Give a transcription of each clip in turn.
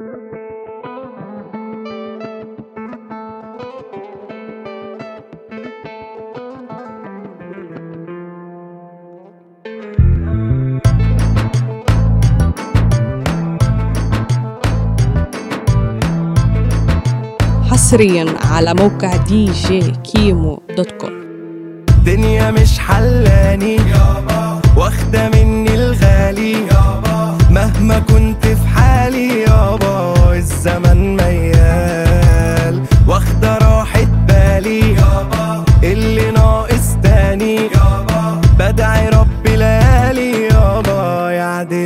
حصريا على موقع دي جي كيمو دوت كوم الدنيا مش حلاني واخدة مني الغالي مهما كنت في حالي يابا الزمن ميال واخدة راحة بالي اللي ناقص تاني بدعي ربي ليالي يابا يعدل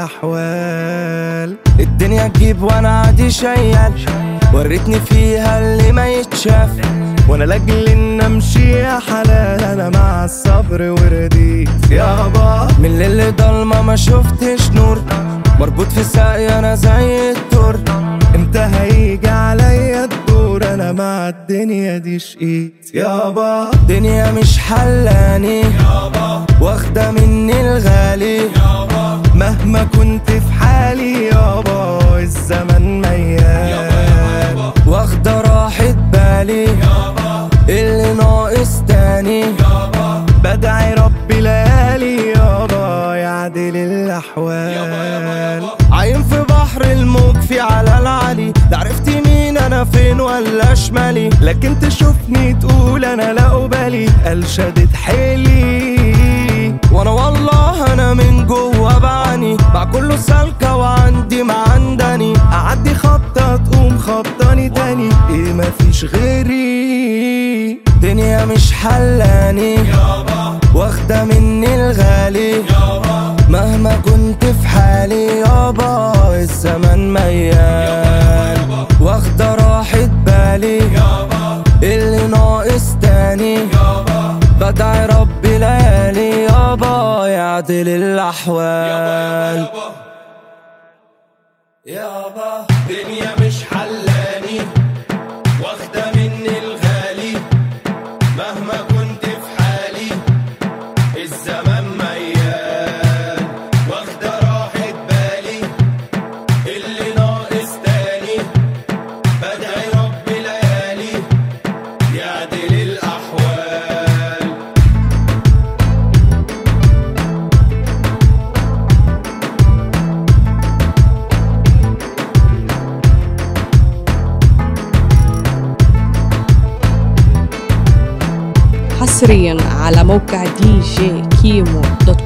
الأحوال الدنيا تجيب وانا عادي شيال وريتني فيها اللي ما يتشاف وانا لاجل ان امشي يا حلال انا مع الصبر ورديت يابا من الليل ضلمه ما شفتش نور مربوط في ساقي انا زي الدور امتى هيجي عليا الدور انا مع الدنيا دي شقيت يابا الدنيا مش حلاني يابا واخده مني الغالي يابا مهما كنت في حالي يابا الزمن ميال واخده راحة بالي اللي ناقص تاني بدعي ربي ليالي يابا يعدل الأحوال عايم في بحر الموج في على العلي لا عرفت مين انا فين ولا شمالي لكن تشوفني تقول انا لا قبالي قال شدت حيلي وانا والله انا من جوه بعاني مع كله سالكه وعندي معندني اعدي خبطه تقوم خبطاني تاني ايه مفيش غيري دنيا مش حلاني واخده مني الغالي مهما كنت في حالي يابا الزمن ميال واخده راحة بالي اللي ناقص تاني بدعي ربي ليالي يابا يعدل الأحوال يابا دنيا مش حلاني واخدة مني الغالي مهما كنت في حالي الزمن ميال واخدة راحة بالي اللي ناقص تاني بدعي ربي ليالي يعدل الأحوال حصريا على موقع دي جي كيمو دوت كوم